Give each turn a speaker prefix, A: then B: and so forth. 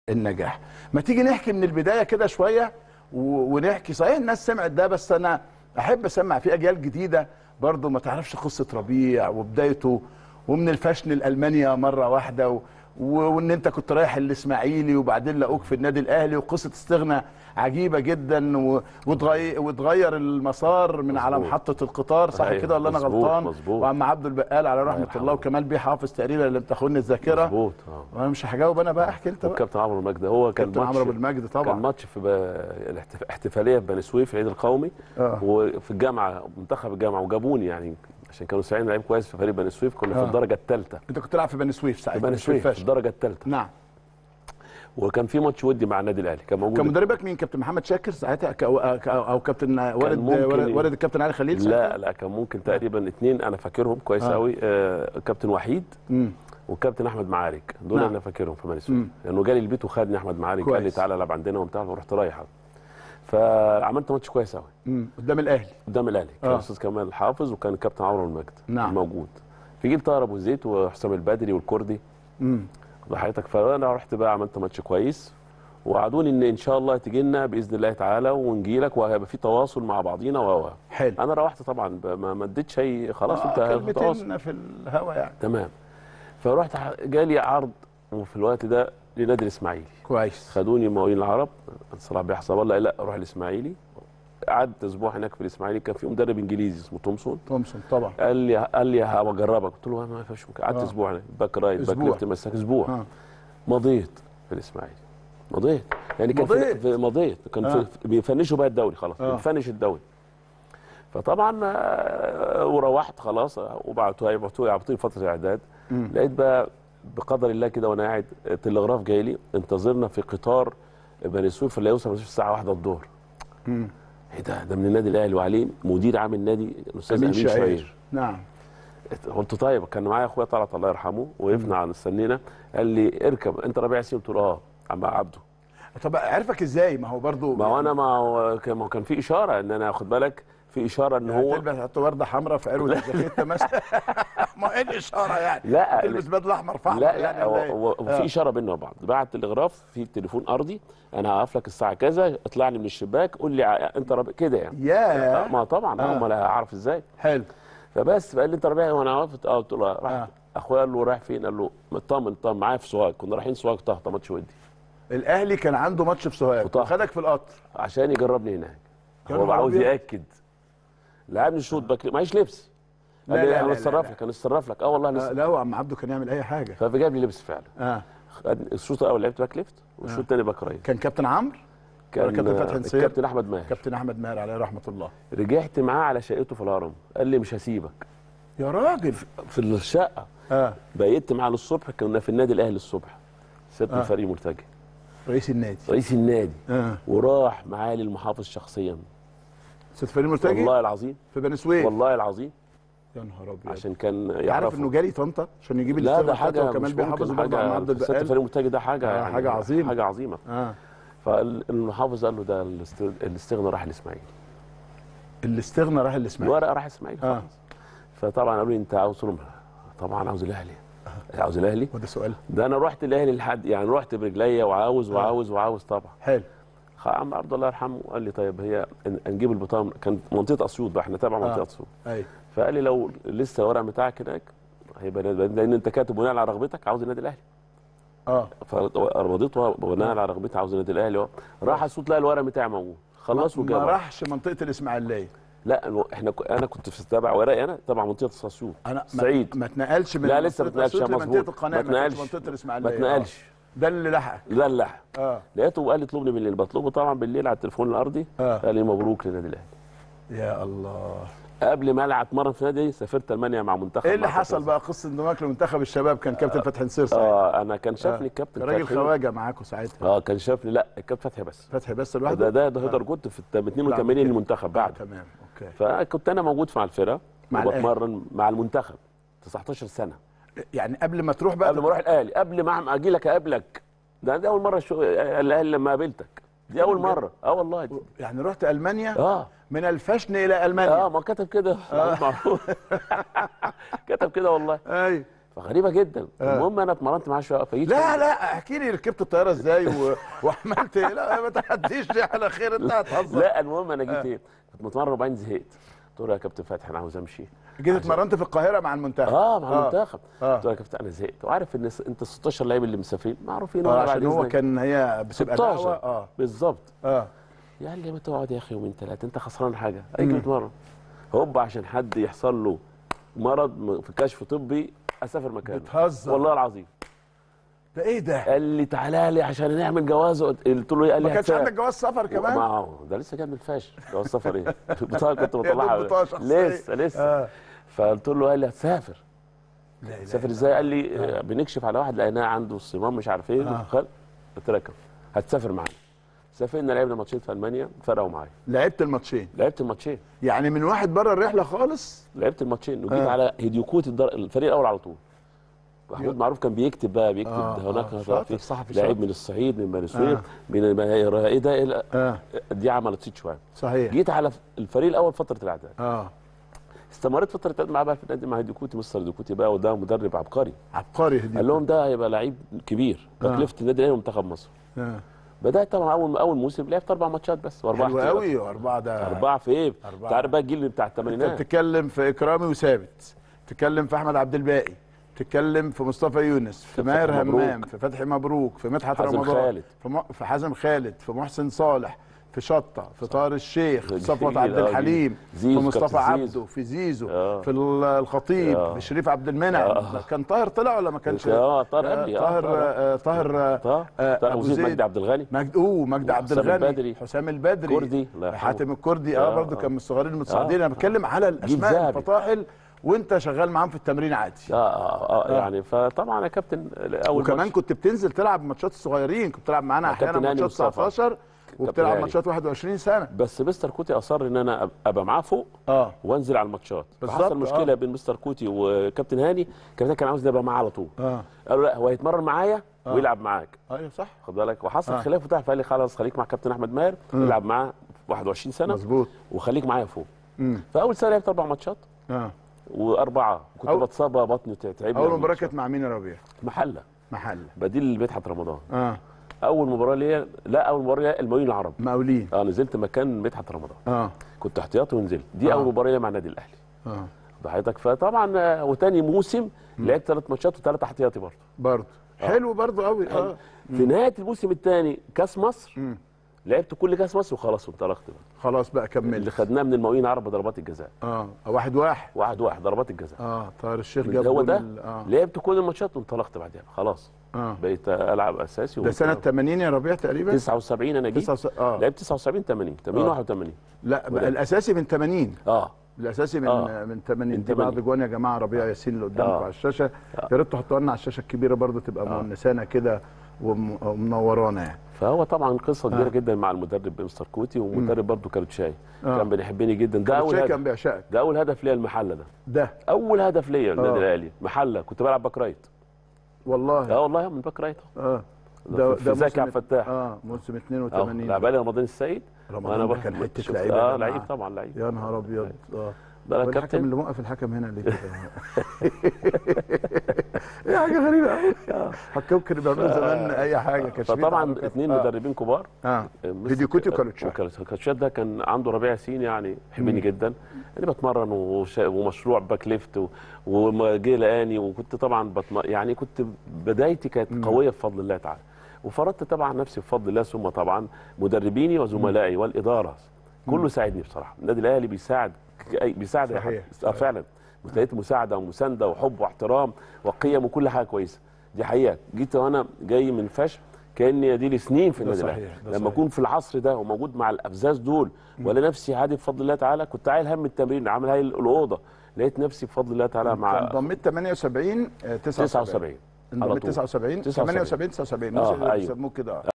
A: النجاح ما تيجي نحكي من البدايه كده شويه و- ونحكي صحيح الناس سمعت ده بس انا احب اسمع في اجيال جديده برضو ما تعرفش قصه ربيع وبدايته ومن الفشن الالمانيا مره واحده و... و- وان انت كنت رايح الاسماعيلي وبعدين لقوك في النادي الاهلي وقصه استغنى عجيبه جدا و... وتغير وتغير المسار من على
B: مظبوط.
A: محطه القطار صح
B: أيوة،
A: كده ولا انا
B: مظبوط،
A: غلطان
B: مظبوط.
A: وعم عبد البقال على رحمه
B: يرحمه.
A: الله وكمال بيه حافظ تقريبا اللي بتاخدني الذاكره
B: مظبوط اه
A: وانا مش هجاوب انا بقى احكي انت بقى
B: والكابتن عمرو المجد هو كان
A: كابتن
B: ماتش
A: عمرو بالمجد
B: كان
A: طبعا
B: ماتش في ب- الاحتف- احتفاليه في بني سويف العيد القومي
A: آه.
B: وفي الجامعه منتخب الجامعه وجابوني يعني عشان كانوا ساعدين لعيب كويس في فريق بني سويف كنا
A: آه.
B: في الدرجه الثالثه
A: انت كنت تلعب في بني سويف
B: في
A: ساعتها
B: بني
A: مش في
B: سويف في
A: الفاشن
B: الدرجه الثالثه
A: نعم
B: وكان في ماتش ودي مع النادي الاهلي كان موجود
A: كان مدربك مين كابتن محمد شاكر ساعتها ك- او, أو, أو كابتن والد
B: ممكن
A: والد,
B: ي-
A: والد الكابتن علي خليل
B: لا
A: ساعتها؟
B: لا كان ممكن تقريبا اثنين انا فاكرهم كويس
A: آه.
B: قوي آه كابتن وحيد
A: مم.
B: وكابتن احمد معارك دول
A: نعم.
B: انا فاكرهم في بني
A: مم.
B: سويف لانه جالي البيت وخدني احمد معارك قال لي
A: كويس.
B: تعالى العب عندنا وبتاع ورحت رايح فعملت ماتش كويس قوي
A: مم. قدام الاهلي
B: قدام الاهلي كان
A: آه.
B: الاستاذ كمال حافظ وكان الكابتن عمرو المجد
A: نعم.
B: موجود في جيل طاهر ابو زيد وحسام البدري والكردي
A: مم.
B: وحياتك فانا رحت بقى عملت ماتش كويس وعدوني ان ان شاء الله تيجي لنا باذن الله تعالى ونجي لك وهيبقى في تواصل مع بعضينا و
A: حلو
B: انا روحت طبعا ب- ما ما اديتش اي خلاص
A: آه
B: انت تواصل
A: كلمتين في الهوا يعني
B: تمام فرحت ح- جالي عرض وفي الوقت ده لنادي الاسماعيلي
A: كويس
B: خدوني مقاولين العرب صلاح بيه حسب الله لا روح الاسماعيلي قعدت اسبوع هناك في الاسماعيلي كان في مدرب انجليزي اسمه تومسون
A: تومسون طبعا
B: قال لي قال لي هجربك قلت له ما فيش ممكن قعدت
A: آه.
B: اسبوع هناك باك رايت باك
A: أسبوع.
B: ليفت مساك اسبوع
A: آه.
B: مضيت في الاسماعيلي مضيت يعني كان
A: مضيت؟
B: في في- مضيت كان
A: آه.
B: في بيفنشوا بقى الدوري خلاص
A: آه.
B: بنفنش الدوري فطبعا آه، وروحت خلاص آه، وبعتوا يبعتوا يعطوني فتره اعداد
A: مم.
B: لقيت بقى بقدر الله كده وانا قاعد تلغراف جاي لي انتظرنا في قطار بني سويف اللي يوصل في الساعه 1 الظهر
A: مم.
B: ايه ده ده من النادي الاهلي وعليه مدير عام النادي الاستاذ
A: امين
B: امين
A: شعير
B: شعير
A: نعم
B: قلت طيب كان معايا اخويا طلعت الله يرحمه وقفنا على استنينا قال لي اركب انت ربيع ياسين قلت له اه عم عبده
A: طب عرفك ازاي ما هو برضو
B: ما هو انا ما هو كان ما هو كان في اشاره ان انا خد بالك في اشاره ان
A: يعني
B: هو
A: تلبس حتى ورده حمراء في عروه الجاكيته مثلا ما ايه الاشاره يعني
B: لا
A: تلبس بدله احمر في أحمر
B: لا
A: يعني
B: لا هو-
A: ولا إيه؟
B: هو
A: آه.
B: في اشاره بيننا وبعض بعت تلغراف في تليفون ارضي انا هقف لك الساعه كذا اطلع لي من الشباك قول لي ع- انت ربيع كده يعني
A: ياه
B: ما طبعا
A: آه.
B: آه. امال هعرف ازاي
A: حلو
B: فبس فقال لي انت ربيع وانا وقفت اه قلت له راح
A: آه.
B: اخويا قال له رايح فين قال له مطمن مطمن معايا في سوهاج كنا رايحين سوهاج طهطا ماتش ودي
A: الاهلي كان عنده ماتش في سوهاج
B: وطه.
A: وخدك في القطر
B: عشان يجربني هناك
A: يا
B: هو
A: نهار
B: عاوز
A: أبيض.
B: ياكد لعبني شوط باك معيش لبس
A: لا،
B: قال لي
A: لا،
B: انا
A: لا،
B: اتصرف
A: لا.
B: لك انا اتصرف لك اه والله
A: لا,
B: لسه
A: لا هو عم عبده كان يعمل اي حاجه
B: فجاب لي لبس فعلا
A: اه
B: خد الشوط الاول لعبت باك ليفت والشوط الثاني باك رايت
A: كان كابتن عمرو
B: كان
A: كابتن فتحي نصير؟
B: كابتن احمد ماهر
A: كابتن احمد ماهر عليه رحمه الله
B: رجعت معاه على شقته في الهرم قال لي مش هسيبك
A: يا راجل
B: في الشقه
A: اه
B: بيت معاه للصبح كنا في النادي الاهلي الصبح سبت
A: آه.
B: الفريق مرتجع
A: رئيس النادي
B: رئيس النادي
A: اه
B: وراح معاه للمحافظ شخصيا
A: استاذ فريد مرتجي
B: والله العظيم
A: في بني سويف
B: والله العظيم
A: يا نهار ابيض
B: عشان كان
A: عارف
B: يعرف
A: انه جالي طنطا عشان يجيب
B: لا
A: الاستاذ
B: ده حاجه
A: وكمان
B: مش
A: بيحافظ
B: ممكن
A: برضه عم عبد
B: حاجه ست
A: البقال
B: فريق مرتجع ده حاجه
A: آه،
B: يعني
A: حاجة عظيمة.
B: حاجه عظيمه
A: اه
B: فالمحافظ قال له ده الاست- الاستغنى راح الاسماعيلي
A: اللي استغنى راح الاسماعيلي
B: الورقه راح الاسماعيلي
A: آه.
B: خلاص فطبعا قالوا لي انت عاوز قلت لهم طبعا عاوز الاهلي عاوز الاهلي
A: وده سؤال
B: ده انا رحت الاهلي لحد يعني رحت برجليا وعاوز وعاوز وعاوز طبعا
A: حلو
B: خ- عم عبد الله يرحمه قال لي طيب هي ن- نجيب البطاقه كان منطقه اسيوط بقى احنا تابع منطقه
A: آه.
B: اسيوط
A: ايوه
B: فقال لي لو لسه الورق بتاعك هناك هيبقى نادي- لان انت كاتب بناء على رغبتك عاوز النادي الاهلي
A: اه
B: فرضيته بناء على رغبتي عاوز النادي الاهلي أهو. راح اسيوط لقى الورق بتاعي موجود خلص
A: ما
B: وجاب
A: راحش منطقه الاسماعيليه
B: لا الو- احنا ك- انا كنت في تابع ورقي انا تبع منطقه اسيوط
A: انا
B: سعيد
A: ما, ما اتنقلش من
B: لا لسه ما
A: منطقة
B: اتنقلش
A: أسيوط
B: مظبوط
A: لمنطقه القناه
B: ما
A: ما كانش
B: اتنقلش
A: منطقه الاسماعيليه
B: ما اتنقلش
A: آه. ده اللي لحقك
B: لا لا
A: اه
B: لقيته وقال لي اطلبني بالليل بطلبه طبعا بالليل على التليفون الارضي
A: آه.
B: قال لي مبروك للنادي الاهلي
A: يا الله
B: قبل ما العب اتمرن في نادي سافرت المانيا مع منتخب
A: ايه اللي
B: مع
A: حصل
B: فترة.
A: بقى قصه انضمامك لمنتخب الشباب كان كابتن فتحي نصير ساعتها
B: اه انا كان شافني الكابتن
A: كان راجل
B: فتحي.
A: خواجه معاكم ساعتها
B: اه كان شافني لا الكابتن فتحي بس
A: فتحي بس
B: ده
A: لوحده
B: ده ده هيدر كنت في الت- 82
A: كده.
B: المنتخب
A: آه
B: بعد
A: تمام اوكي
B: فكنت انا موجود مع الفرقه
A: مع
B: وبتمرن مع المنتخب 19 سنه
A: يعني قبل ما تروح بقى
B: قبل ما اروح الاهلي قبل ما اجي لك اقابلك ده دي اول مره شو... الاهلي لما قابلتك دي اول مره اه والله دي.
A: يعني رحت المانيا
B: اه
A: من الفشن الى المانيا
B: اه ما كتب كده معروف كتب كده والله
A: ايوه
B: فغريبه جدا
A: آه.
B: المهم انا اتمرنت معاه شويه فجيت
A: لا لا احكي لي ركبت الطياره ازاي و... وعملت ايه لا ما تحديش دي على خير انت هتهزر
B: لا المهم انا جيت ايه كنت متمرن وبعدين زهقت قلت له يا كابتن فتحي انا عاوز امشي
A: جيت اتمرنت في القاهره مع المنتخب
B: اه مع المنتخب
A: آه.
B: قلت له يا كابتن انا زهقت وعارف ان س- انت ال 16 لعيب اللي مسافرين معروفين
A: اه
B: وأنا
A: عشان
B: بعد
A: هو
B: إذنك.
A: كان هي بتبقى
B: 16
A: دعوه اه
B: بالظبط
A: اه
B: قال لي ما تقعد يا اخي يومين ثلاثه انت خسران حاجه اجي اتمرن هوب عشان حد يحصل له مرض م- في كشف طبي اسافر مكانه
A: بتهزر.
B: والله العظيم
A: ده ايه ده
B: قال لي تعالى لي عشان نعمل جواز قلت له إيه؟ قال لي
A: ما كانش
B: هتسافر.
A: عندك جواز سفر كمان
B: ما هو ده لسه جاي من الفاش جواز سفر ايه بطاقه كنت
A: يا دوب
B: بطلعها
A: بطاقة شخصية.
B: لسه لسه
A: آه.
B: فقلت له قال لي هتسافر
A: لا إله
B: سافر
A: إلا
B: ازاي قال لي آه. بنكشف على واحد لقيناه عنده الصمام مش عارف ايه
A: آه.
B: خل قلت له كم هتسافر معانا سافرنا لعبنا ماتشين في المانيا فرقوا معايا
A: لعبت الماتشين
B: لعبت الماتشين
A: يعني من واحد بره الرحله خالص
B: لعبت الماتشين وجيت
A: آه.
B: على هيديوكوت الدر... الفريق الاول على طول محمود معروف كان بيكتب بقى بيكتب
A: آه،
B: ده هناك
A: آه،
B: هذا
A: شاطر،
B: في
A: صحفي
B: لعيب
A: شاطر.
B: من الصعيد من بني سويف
A: آه.
B: من الم- ايه ده إيه لا.
A: اه
B: دي عملت صيت شويه
A: صحيح
B: جيت على الفريق الاول فتره الاعداد
A: اه
B: استمريت فتره الاعداد معاه بقى في النادي مع هيديكوتي مستر هيديكوتي بقى وده مدرب عبقري
A: عبقري هدي
B: قال لهم ده هيبقى لعيب كبير
A: آه.
B: تكلفه النادي الاهلي ومنتخب مصر
A: آه.
B: بدات طبعا اول اول موسم لعبت اربع ماتشات بس واربعه
A: حلو
B: احتياطي.
A: قوي واربعه ده
B: اربعه في ايه؟
A: أربعة.
B: انت عارف بقى الجيل بتاع
A: انت
B: الثمانينات
A: بتتكلم في اكرامي وثابت بتتكلم في احمد عبد الباقي بتتكلم في مصطفى يونس في
B: في
A: ماهر
B: فتحي مبروك.
A: همام في فتحي مبروك في مدحت
B: حازم
A: رمضان
B: خالد.
A: في, م... في حازم خالد في محسن صالح في شطه في طاهر الشيخ في
B: جميل،
A: صفوت
B: آه،
A: عبد
B: جميل.
A: الحليم في
B: زيزو،
A: مصطفى
B: كابتن زيزو.
A: عبده في زيزو
B: آه.
A: في ال- الخطيب
B: آه.
A: في شريف عبد المنعم
B: آه.
A: كان طاهر طلع ولا ما كانش
B: اه طاهر قبلي اه
A: طاهر آه، طاهر آه،
B: طاهر
A: آه،
B: طاهر
A: أبو
B: ابو زيد
A: زيد.
B: مجدي عبد الغني
A: مجد اوه مجدي عبد
B: حسام
A: الغني
B: البدري.
A: حسام البدري
B: كردي، الله يرحمه.
A: حاتم الكردي اه
B: آه،
A: برضو
B: آه.
A: كان من الصغيرين المتصاعدين
B: آه،
A: انا بتكلم على الاسماء
B: ذهبي.
A: الفطاحل وانت شغال معاهم في التمرين عادي
B: اه اه, آه, يعني فطبعا يا كابتن اول
A: وكمان
B: ماتش
A: كنت بتنزل تلعب ماتشات الصغيرين كنت بتلعب معانا
B: مع
A: احيانا
B: كابتن هاني
A: ماتشات
B: مصطفى.
A: 19 وبتلعب
B: هاني.
A: ماتشات 21 سنه
B: بس مستر كوتي اصر ان انا أب- ابقى معاه فوق
A: اه
B: وانزل على الماتشات
A: بالظبط،
B: فحصل مشكله
A: آه.
B: بين مستر كوتي وكابتن هاني كابتن كان عاوز ابقى معاه على طول
A: اه
B: قالوا لا هو هيتمرن معايا ويلعب معاك
A: ايوه صح
B: خد بالك وحصل
A: آه.
B: خلاف وبتاع فقال لي خلاص خليك مع كابتن احمد ماهر العب معاه 21 سنه
A: مظبوط
B: وخليك معايا فوق
A: امم
B: فاول سنه لعبت اربع ماتشات
A: اه
B: واربعه كنت
A: أول-
B: بتصاب بطني تعبني
A: اول
B: أوي
A: مباراه
B: الماتشات.
A: كانت مع مين يا ربيع
B: محله
A: محل
B: بديل مدحت رمضان
A: اه
B: اول مباراه ليا لا اول مباراه ليا المقاولين العرب
A: مقاولين
B: اه نزلت مكان مدحت رمضان
A: اه
B: كنت احتياطي ونزلت دي
A: آه.
B: اول مباراه ليا مع النادي الاهلي
A: اه
B: بحياتك فطبعا آه، وتاني موسم لعبت ثلاث ماتشات وثلاثه احتياطي برضه
A: برضه حلو برضه قوي اه
B: في نهايه الموسم الثاني كاس مصر
A: مم.
B: لعبت كل كاس مصر وخلاص وانطلقت بقى
A: خلاص بقى
B: اللي
A: كملت
B: خدناه من المقاولين العرب ضربات الجزاء
A: اه واحد واحد
B: واحد واحد ضربات الجزاء
A: اه طاهر الشيخ جاب
B: هو
A: جول
B: ده
A: ال- اه
B: لعبت كل الماتشات وانطلقت بعدها خلاص
A: اه
B: بقيت العب اساسي
A: ده سنه 80 يا ربيع تقريبا
B: 79 انا جيت
A: 79 اه
B: لعبت 79 80 80
A: آه.
B: 81
A: لا
B: ولا-
A: الاساسي من 80
B: اه
A: الاساسي من
B: آه.
A: من 80
B: من
A: دي بعض
B: 80.
A: جوان يا جماعه ربيع ياسين اللي قدامكم
B: آه.
A: على الشاشه يا ريت تحطوها لنا على الشاشه الكبيره برضو تبقى مؤنسانا كده وم- ومنورانا يعني
B: فهو طبعا قصه كبيره
A: آه.
B: جدا مع المدرب مستر كوتي ومدرب برضه كارتشاي
A: آه.
B: كان بيحبني جدا ده اول
A: شيء
B: هدف
A: كان بيعشقك
B: ده اول هدف ليا المحله ده
A: ده
B: اول هدف ليا النادي
A: آه.
B: الاهلي محله كنت بلعب باك رايت
A: والله
B: اه والله من باك رايت
A: اه
B: ده في زكي عبد الفتاح
A: اه موسم
B: اه
A: 82
B: لعب لي رمضان السيد
A: رمضان ده
B: بروح-
A: كان حته
B: شفت-
A: لعيبه
B: اه
A: يا جماعة.
B: لعيب طبعا لعيب
A: يا نهار ابيض اه
B: ده انا
A: والحكم
B: كابتن
A: اللي موقف الحكم هنا ليه كده ايه حاجه غريبه قوي حكام كانوا بيعملوا زمان اي حاجه كانش فيه
B: فطبعا
A: تعرف.
B: اثنين
A: آه.
B: مدربين كبار
A: اه
B: مس-
A: فيديو كوتي وكالوتشاي.
B: وكالوتشاي ده كان عنده ربيع ياسين يعني يحبني جدا انا بتمرن وش- ومشروع باك ليفت و- وجه لقاني وكنت طبعا بتمر... يعني كنت بدايتي كانت قويه بفضل الله تعالى وفرضت طبعا نفسي بفضل الله ثم طبعا مدربيني وزملائي والاداره كله ساعدني بصراحه النادي الاهلي بيساعد أي- بيساعد اي حد
A: صحيح،
B: آه فعلا لقيت مساعده ومسانده وحب واحترام وقيم وكل حاجه كويسه دي حقيقه جيت وانا جاي من فشل كاني اديلي سنين في النادي
A: صحيح،
B: الاهلي
A: ده
B: لما
A: صحيح.
B: اكون في العصر ده وموجود مع الافزاز دول ولا نفسي عادي بفضل الله تعالى كنت عايل هم التمرين عامل هاي الاوضه لقيت نفسي بفضل الله تعالى مع
A: انضميت 78 آه، 79
B: 79 على
A: انضميت
B: طول.
A: 79
B: 79.
A: 78 79
B: آه،
A: مش اللي
B: أيوه.
A: بيسموه كده